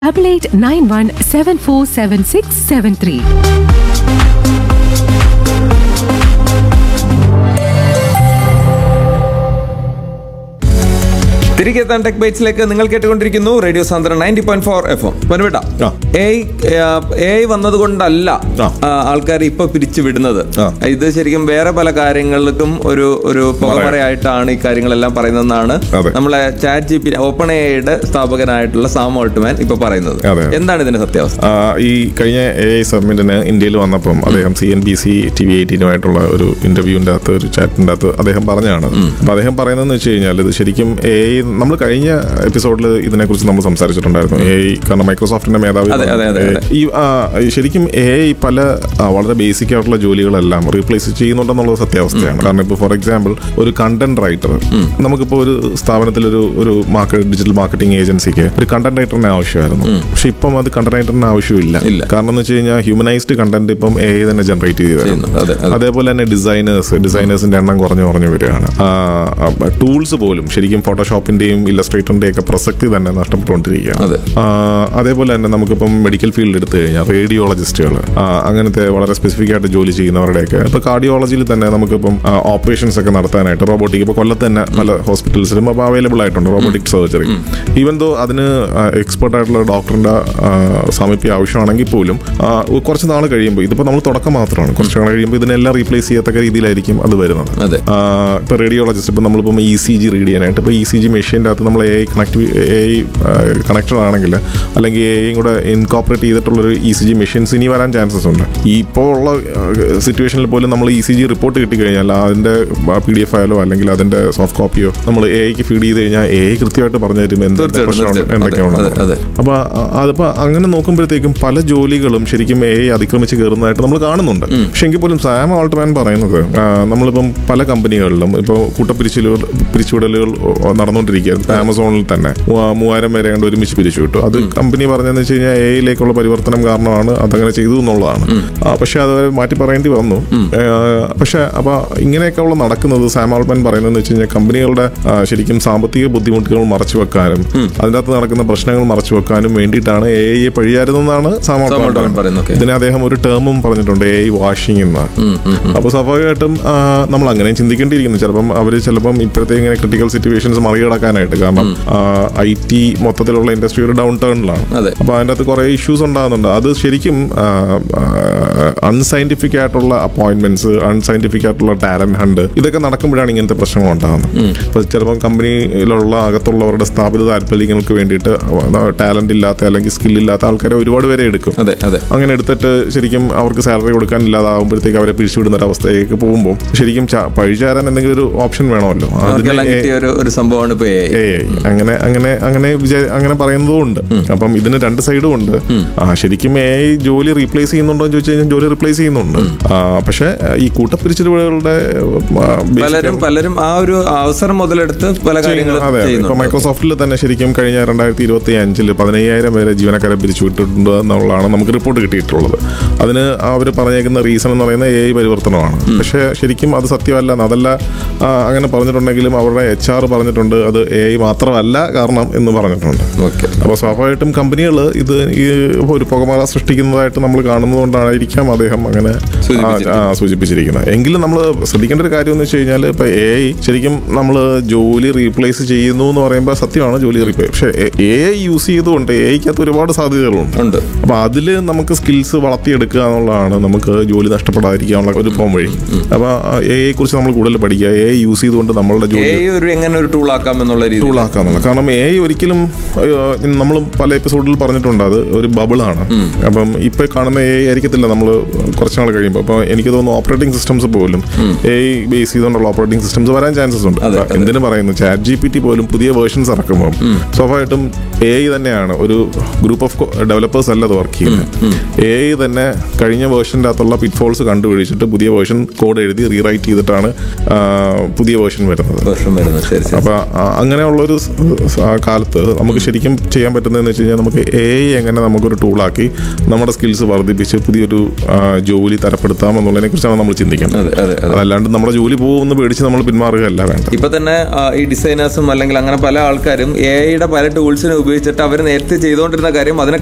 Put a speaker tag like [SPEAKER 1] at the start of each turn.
[SPEAKER 1] double eight nine one seven four seven six seven three.
[SPEAKER 2] തിരികെ എത്താൻ tech ബൈറ്റ്സിലേക്ക് നിങ്ങൾ കേട്ടുകൊണ്ടിരിക്കുന്നു റേഡിയോ സാന്ദ്രൻ ninety point four F M പൊന്നുവിട്ട
[SPEAKER 3] ആ.
[SPEAKER 2] എ ഐ വന്നതുകൊണ്ടല്ല
[SPEAKER 3] ആ.
[SPEAKER 2] ആൾക്കാർ ഇപ്പൊ പിരിച്ചു വിടുന്നത്
[SPEAKER 3] ആ.
[SPEAKER 2] ഇത് ശരിക്കും വേറെ പല കാര്യങ്ങൾക്കും ഒരു ഒരു പുകമറയായിട്ടാണ് ഈ കാര്യങ്ങളെല്ലാം പറയുന്നതെന്നാണ്
[SPEAKER 3] അതെ.
[SPEAKER 2] നമ്മളെ ചാറ്റ് ജി പി ഓപ്പൺ എയുടെ സ്ഥാപകനായിട്ടുള്ള സാം ഓൾട്ട്മാൻ ഇപ്പൊ പറയുന്നത്
[SPEAKER 3] അതെ.
[SPEAKER 2] എന്താണ് ഇതിന്റെ സത്യാവസ്ഥ
[SPEAKER 3] ആ, ഈ കഴിഞ്ഞ എ ഐ സബ്മിറ്റിന് ഇന്ത്യയിൽ വന്നപ്പം അദ്ദേഹം C N B C T V എയ്റ്റീനുമായിട്ടുള്ള ഒരു ഇന്റർവ്യൂവിന്റെ അകത്ത് ഒരു ചാറ്റിന്റെ അകത്ത് അദ്ദേഹം പറഞ്ഞാണ് അപ്പൊ അദ്ദേഹം പറയുന്നതെന്ന് വെച്ച് കഴിഞ്ഞാൽ ഇത് ശരിക്കും എ ഐ നമ്മൾ കഴിഞ്ഞ എപ്പിസോഡിൽ ഇതിനെക്കുറിച്ച് നമ്മൾ സംസാരിച്ചിട്ടുണ്ടായിരുന്നു എ ഐ കാരണം മൈക്രോസോഫ്റ്റിന്റെ മേധാവി
[SPEAKER 2] അതെ, അതെ, അതെ, അതെ.
[SPEAKER 3] ഈ ആ, ഈ ശരിക്കും എ ഐ പല ആ, വളരെ ബേസിക് ആയിട്ടുള്ള ജോലികളെല്ലാം റീപ്ലേസ് ചെയ്യുന്നുണ്ടെന്നുള്ളത് സത്യാവസ്ഥയാണ് കാരണം ഇപ്പോൾ ഫോർ എക്സാമ്പിൾ ഒരു കണ്ടന്റ് റൈറ്റർ നമുക്കിപ്പോൾ ഒരു സ്ഥാപനത്തിൽ ഒരു ഒരു മാർക്കറ്റ് ഡിജിറ്റൽ മാർക്കറ്റിംഗ് ഏജൻസിക്ക് ഒരു കണ്ടന്റ് റൈറ്ററിന് ആവശ്യമായിരുന്നു പക്ഷെ ഇപ്പം അത് കണ്ടന്റ് റൈറ്ററിന് ആവശ്യമില്ല
[SPEAKER 2] ഇല്ല.
[SPEAKER 3] കാരണം എന്ന് വെച്ച് കഴിഞ്ഞാൽ ഹ്യൂമനൈസ്ഡ് കണ്ടന്റ് ഇപ്പം എ ഐ തന്നെ ജനറേറ്റ് ചെയ്ത് തരുന്നു
[SPEAKER 2] ചെയ്യുന്നുണ്ട്. അതെ, അതെ.
[SPEAKER 3] അതേപോലെ തന്നെ ഡിസൈനേഴ്സ് ഡിസൈനേഴ്സിന്റെ എണ്ണം കുറഞ്ഞു കുറഞ്ഞു വരികയാണ് ടൂൾസ് പോലും ശരിക്കും ഫോട്ടോഷോപ്പിന്റെയും ഇല്ലസ്ട്രേറ്ററിന്റെയും ഒക്കെ പ്രസക്തി തന്നെ നഷ്ടപ്പെട്ടുകൊണ്ടിരിക്കുകയാണ്
[SPEAKER 2] അതെ.
[SPEAKER 3] ആ, അതേപോലെ തന്നെ നമുക്കിപ്പം മെഡിക്കൽ ഫീൽഡ് എടുത്തു കഴിഞ്ഞാൽ റേഡിയോളജിസ്റ്റുകൾ അങ്ങനത്തെ വളരെ സ്പെസിഫിക് ആയിട്ട് ജോലി ചെയ്യുന്നവരുടെയൊക്കെ ഇപ്പൊ കാർഡിയോളജിയിൽ തന്നെ നമുക്കിപ്പം ഓപ്പറേഷൻസ് ഒക്കെ നടത്താനായിട്ട് റോബോട്ടിക് ഇപ്പൊ കൊല്ലത്ത് തന്നെ പല ഹോസ്പിറ്റൽസിലും അപ്പോൾ അവൈലബിൾ ആയിട്ടുണ്ട് റോബോട്ടിക് സർജറി ഈവൻ ദോ അതിന് എക്സ്പെർട്ട് ആയിട്ടുള്ള ഡോക്ടറിന്റെ ആ, സാമീപ്യം ആവശ്യമാണെങ്കിൽ പോലും ആ, കുറച്ച് നാൾ കഴിയുമ്പോൾ ഇതിപ്പോൾ നമ്മൾ തുടക്കം മാത്രമാണ് കുറച്ച് നാൾ കഴിയുമ്പോൾ ഇതിനെല്ലാം റീപ്ലേസ് ചെയ്യത്തക്ക രീതിയിലായിരിക്കും അത് വരുന്നത്
[SPEAKER 2] അതെ.
[SPEAKER 3] ഇപ്പോൾ റേഡിയോളജിസ്റ്റ് ഇപ്പം നമ്മളിപ്പം ഇ സി ജി റീഡ് ചെയ്യാനായിട്ട് ഇപ്പോൾ ഇ സി ജി മെഷീൻ്റെ അകത്ത് നമ്മൾ A I connect A I connected ആണെങ്കിൽ അല്ലെങ്കിൽ എ ഐയും കൂടെ ഇൻകോപ്പറേറ്റ് ചെയ്തിട്ടുള്ളൊരു ഇ സി ജി മെഷീൻസ് ഇനി വരാൻ ചാൻസസ് ഉണ്ട് ഈ ഇപ്പോൾ ഉള്ള സിറ്റുവേഷനിൽ പോലും നമ്മൾ ഇ സി ജി റിപ്പോർട്ട് കിട്ടിക്കഴിഞ്ഞാൽ അതിൻ്റെ പി ഡി എഫ് ഫയലോ അല്ലെങ്കിൽ അതിൻ്റെ സോഫ്റ്റ് കോപ്പിയോ നമ്മൾ എ ഐക്ക് ഫീഡ് ചെയ്ത് കഴിഞ്ഞാൽ എ ഐ കൃത്യമായിട്ട് പറഞ്ഞു തരും എന്തൊക്കെ
[SPEAKER 2] തീർച്ചയായിട്ടും,
[SPEAKER 3] പ്രശ്നമുണ്ട്
[SPEAKER 2] തീർച്ചയായിട്ടും.
[SPEAKER 3] എന്തൊക്കെയാണ്
[SPEAKER 2] അതെ, അതെ.
[SPEAKER 3] അപ്പൊ അ- അതിപ്പോ അങ്ങനെ നോക്കുമ്പോഴത്തേക്കും പല ജോലികളും ശരിക്കും എ ഐ അതിക്രമിച്ച് കയറുന്നതായിട്ട് നമ്മൾ കാണുന്നുണ്ട് പക്ഷെ എങ്കിൽ പോലും സാം ആൾട്ട്മാൻ പറയുന്നത് ആ, നമ്മളിപ്പം പല കമ്പനികളിലും ഇപ്പോൾ കൂട്ടപ്പിരിച്ചിലുകൾ പിരിച്ചുവിടലുകൾ നടന്നുകൊണ്ടിരിക്കുകയാണ് ഇപ്പൊ ആമസോണിൽ തന്നെ മൂവ- മൂവായിരം പേരെ കണ്ട് ഒരുമിച്ച് പിരിച്ചു വിട്ടു അത് കമ്പനി പറഞ്ഞതെന്ന് വെച്ച് കഴിഞ്ഞാൽ എ ഐയിലേക്കുള്ള പരിവർത്തനം കാരണമാണ് അതങ്ങനെ ചെയ്തു എന്നുള്ളതാണ് ആ, പക്ഷെ അത് മാറ്റി പറയേണ്ടി വന്നു ആ, പക്ഷെ അപ്പൊ ഇങ്ങനെയൊക്കെ ഉള്ള നടക്കുന്നത് സാം ആൾട്ട്മാൻ പറയുന്നതെന്ന് വെച്ച് കഴിഞ്ഞാൽ കമ്പനികളുടെ ആ, ശരിക്കും സാമ്പത്തിക ബുദ്ധിമുട്ടുകൾ മറച്ചു വെക്കാനും അതിൻ്റെ അകത്ത് നടക്കുന്ന പ്രശ്നങ്ങൾ മറച്ചു വെക്കാനും വേണ്ടിയിട്ടാണ് എ ഐയെ പഴിയാരുതെന്നാണ് സാം
[SPEAKER 2] സാം
[SPEAKER 3] ആൾട്ട്മാൻ
[SPEAKER 2] ഓൾട്ട്മാൻ
[SPEAKER 3] പറയുന്നത്
[SPEAKER 2] പറയുന്നത്, okay.
[SPEAKER 3] ഇതിനെ അദ്ദേഹം ഒരു ടേമും പറഞ്ഞിട്ടുണ്ട് എ ഐ വാഷിംഗ് എന്ന് അപ്പൊ സ്വാഭാവികമായിട്ടും ആ, നമ്മൾ അങ്ങനെ ചിന്തിക്കേണ്ടിയിരിക്കുന്നു ചിലപ്പം അവർ ചിലപ്പം ഇപ്പോഴത്തെ ഇങ്ങനെ ക്രിട്ടിക്കൽ സിറ്റുവേഷൻസ് മറികടക്കാനായിട്ട് കാരണം ഐ ടി മൊത്തത്തിലുള്ള ഇൻഡസ്ട്രി ഒരു ഡൗൺ ടേണിലാണ്
[SPEAKER 2] അതെ.
[SPEAKER 3] അപ്പൊ അതിൻ്റെ അകത്ത് കുറെ ഇഷ്യൂസ് ഉണ്ടാകുന്നുണ്ട് അത് ശരിക്കും അൺസയന്റിഫിക് ആയിട്ടുള്ള അപ്പോയിന്റ്മെന്റ്സ് അൺസയന്റിഫിക് ആയിട്ടുള്ള ടാലന്റ് ഹണ്ട് ഇതൊക്കെ നടക്കുമ്പോഴാണ് ഇങ്ങനത്തെ പ്രശ്നങ്ങൾ ഉണ്ടാകുന്നത് ഇപ്പൊ ചിലപ്പം കമ്പനിയിലുള്ള അകത്തുള്ളവരുടെ സ്ഥാപിത താല്പര്യങ്ങൾക്ക് വേണ്ടിയിട്ട് ടാലന്റ് ഇല്ലാത്ത അല്ലെങ്കിൽ സ്കിൽ ഇല്ലാത്ത ആൾക്കാരെ ഒരുപാട് പേരെ എടുക്കും
[SPEAKER 2] അതെ അതെ
[SPEAKER 3] അങ്ങനെ എടുത്തിട്ട് ശരിക്കും അവർക്ക് സാലറി കൊടുക്കാൻ ഇല്ലാതാകുമ്പോഴത്തേക്ക് അവരെ പിരിച്ചുവിടുന്ന ഒരു അവസ്ഥയിലേക്ക് പോകുമ്പോൾ ശരിക്കും ച- പഴിചാരാൻ എന്തെങ്കിലും ഒരു ഓപ്ഷൻ വേണമല്ലോ അതിന്
[SPEAKER 2] അവർക്കെല്ലാം
[SPEAKER 3] എ-
[SPEAKER 2] കിട്ടിയ ഒരു ഒരു സംഭവമാണ് ഇപ്പൊ AI.
[SPEAKER 3] ഏ അങ്ങനെ അങ്ങനെ അങ്ങനെ വിചാ- അങ്ങനെ പറയുന്നതും ഉണ്ട് അപ്പം ഇതിന് രണ്ട് സൈഡും ഉണ്ട് ആ ശരിക്കും എ ജോലി റീപ്ലേസ് ചെയ്യുന്നുണ്ടോ എന്ന് ചോദിച്ചു കഴിഞ്ഞാൽ ജോലി റീപ്ലേസ് ചെയ്യുന്നുണ്ട് ആ, പക്ഷേ ഈ കൂട്ടപ്പിരിച്ചിലുകളുടെ ആ, basic
[SPEAKER 2] പലരും പലരും ആ ഒരു അവസരം മുതലെടുത്ത് പല കാര്യങ്ങളും
[SPEAKER 3] അതെ അതെ. ഇപ്പൊ
[SPEAKER 2] ചെയ്യുന്നുണ്ട്
[SPEAKER 3] മൈക്രോസോഫ്റ്റിൽ തന്നെ ശരിക്കും കഴിഞ്ഞ രണ്ടായിരത്തി ഇരുപത്തി അഞ്ചില് പതിനയ്യായിരം പേരെ ജീവനക്കാരെ പിരിച്ചുവിട്ടിട്ടുണ്ട് എന്നുള്ളതാണ് നമുക്ക് റിപ്പോർട്ട് കിട്ടിയിട്ടുള്ളത് അതിന് അവർ പറഞ്ഞേക്കുന്ന റീസൺ എന്ന് പറയുന്നത് എ ഐ പരിവർത്തനമാണ് പക്ഷേ ശരിക്കും അത് സത്യമല്ല അതല്ല ആ, അങ്ങനെ പറഞ്ഞിട്ടുണ്ടെങ്കിലും അവരുടെ എച്ച് ആർ പറഞ്ഞിട്ടുണ്ട് അത് എ ഐ മാത്രമല്ല കാരണം എന്ന് പറഞ്ഞിട്ടുണ്ട്
[SPEAKER 2] ഓക്കെ
[SPEAKER 3] അപ്പോൾ സ്വാഭാവികമായിട്ടും കമ്പനികൾ ഇത് ഈ ഒരു പുകമറ സൃഷ്ടിക്കുന്നതായിട്ട് നമ്മൾ കാണുന്നതുകൊണ്ടായിരിക്കാം അദ്ദേഹം അങ്ങനെ ആ, ആ, സൂചിപ്പിച്ചിരിക്കുന്നത് എങ്കിലും നമ്മൾ ശ്രദ്ധിക്കേണ്ട ഒരു കാര്യം എന്ന് വെച്ച് കഴിഞ്ഞാൽ ഇപ്പൊ എ ഐ ശരിക്കും നമ്മൾ ജോലി റീപ്ലേസ് ചെയ്യുന്നു എന്ന് പറയുമ്പോൾ സത്യമാണ് ജോലി റീപ്ലേസ് പക്ഷേ എ ഐ യൂസ് ചെയ്തുകൊണ്ട് എ ഐക്കകത്ത് ഒരുപാട് സാധ്യതകളുണ്ട്
[SPEAKER 2] ഉണ്ട്
[SPEAKER 3] അപ്പൊ അതില് നമുക്ക് സ്കിൽസ് വളർത്തിയെടുക്കുക എന്നുള്ളതാണ് നമുക്ക് ജോലി നഷ്ടപ്പെടാതിരിക്കാനുള്ള ഒരു പോം വഴി അപ്പൊ എ ഐ കുറിച്ച് നമ്മൾ കൂടുതൽ പഠിക്കുക എ ഐ യൂസ് ചെയ്തുകൊണ്ട് നമ്മളുടെ ജോലി
[SPEAKER 2] എ ഒരു എങ്ങനെ ഒരു ടൂൾ ആക്കാം എന്നുള്ള രീതി
[SPEAKER 3] ടൂളാക്കാന്നുള്ള കാരണം എ ഐ ഒരിക്കലും നമ്മൾ പല എപ്പിസോഡിൽ പറഞ്ഞിട്ടുണ്ട് അത് ഒരു ബബിളാണ് അപ്പം ഇപ്പൊ കാണുന്ന എ ഐ ആയിരിക്കത്തില്ല നമ്മൾ കുറച്ച് നാൾ കഴിയുമ്പോൾ അപ്പൊ എനിക്ക് തോന്നുന്നു ഓപ്പറേറ്റിംഗ് സിസ്റ്റംസ് പോലും എ ഐ ബേസ് ചെയ്തുകൊണ്ടുള്ള ഓപ്പറേറ്റിംഗ് സിസ്റ്റംസ് വരാൻ ചാൻസസ് ഉണ്ട്
[SPEAKER 2] അതെ,
[SPEAKER 3] അപ്പൊ എന്തിനു പറയുന്നു ചാറ്റ് ജി പി ടി പോലും പുതിയ വേർഷൻസ് ഇറക്കുമ്പോൾ സ്വാഭാവികമായിട്ടും എ ഐ തന്നെയാണ് ഒരു ഗ്രൂപ്പ് ഓഫ് ഡെവലപ്പേഴ്സ് അല്ല അത് വർക്ക് ചെയ്യുന്നത് എ ഐ തന്നെ കഴിഞ്ഞ വേർഷൻ്റെ അകത്തുള്ള പിറ്റ്ഫോൾസ് കണ്ടുപിടിച്ചിട്ട് പുതിയ വേർഷൻ കോഡ് എഴുതി റീറൈറ്റ് ചെയ്തിട്ടാണ് ആ, പുതിയ വേർഷൻ വരുന്നത്
[SPEAKER 2] വർഷം വരുന്നത് ശരി ശരി
[SPEAKER 3] അപ്പൊ ആ, അങ്ങനെയുള്ളൊരു സ് സ് ആ കാലത്ത് നമുക്ക് ശരിക്കും ചെയ്യാൻ പറ്റുന്നതെന്ന് വെച്ച് കഴിഞ്ഞാൽ നമുക്ക് എ എങ്ങനെ നമുക്കൊരു ടൂളാക്കി നമ്മുടെ സ്കിൽസ് വർദ്ധിപ്പിച്ച് പുതിയൊരു ആ, ജോലി തരപ്പെടുത്താം എന്നുള്ളതിനെ കുറിച്ചാണ് നമ്മൾ ചിന്തിക്കേണ്ടത്
[SPEAKER 2] അതെ അതെ അതെ
[SPEAKER 3] അതല്ലാണ്ട് നമ്മുടെ ജോലി പോകുമെന്ന് പേടിച്ച് നമ്മൾ പിന്മാറുകയല്ല വേണ്ടത്
[SPEAKER 2] ഇപ്പൊ തന്നെ ആ, ഈ ഡിസൈനേഴ്സും അല്ലെങ്കിൽ അങ്ങനെ പല ആൾക്കാരും എ ഐയുടെ പല ടൂൾസിനെ ഉപയോഗിച്ചിട്ട് അവർ നേരത്തെ ചെയ്തുകൊണ്ടിരുന്ന കാര്യം അതിനെ